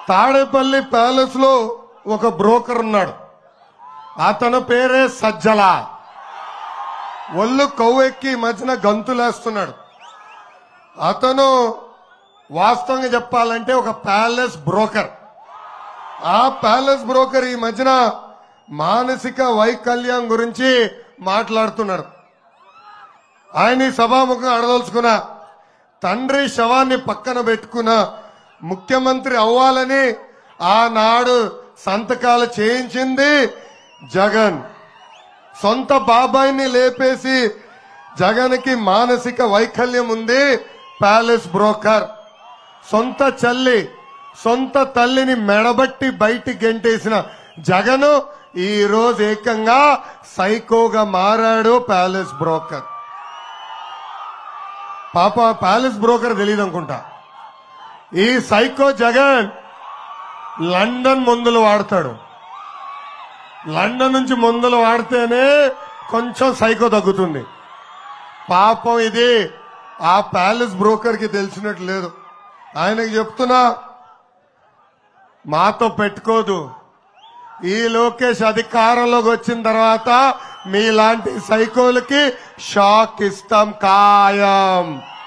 Tadepalli palace లో ఒక broker ఉన్నాడు అతని పేరే సజ్జల ఒళ్ళు కొవ్వెక్కి ఈ మధ్యన గంతులేస్తున్నాడు అతను వాస్తవంగా చెప్పాలంటే ఒక ప్యాలెస్ బ్రోకర్ ఆ ప్యాలెస్ బ్రోకర్ ఈ మధ్యన మానసిక వైకల్యం గురించి మాట్లాడుతున్నాడు ఆయన ఈ సభాముఖం అడదలుచుకున్న తండ్రి శవాన్ని పక్కన పెట్టుకున్న ముఖ్యమంత్రి అవ్వాలని ఆనాడు సంతకాలు చేయించింది జగన్ సొంత బాబాయిని లేపేసి జగన్కి మానసిక వైకల్యం ఉంది ప్యాలెస్ బ్రోకర్ సొంత చల్లి సొంత తల్లిని మెడబట్టి బయటికి గెంటేసిన జగను ఈ రోజు ఏకంగా సైకోగా మారాడు ప్యాలెస్ బ్రోకర్ పాప ప్యాలెస్ బ్రోకర్ తెలియదు అనుకుంటా ఈ సైకో జగన్ లండన్ మందులు వాడతాడు లండన్ నుంచి మందులు వాడితేనే కొంచెం సైకో తగ్గుతుంది పాపం ఇది ఆ ప్యాలెస్ బ్రోకర్ కి తెలిసినట్టు లేదు ఆయనకి చెప్తున్నా మాతో పెట్టుకోదు ఈ లోకేష్ అధికారంలోకి వచ్చిన తర్వాత మీలాంటి సైకోలకి షాక్ ఇస్తాం ఖాయం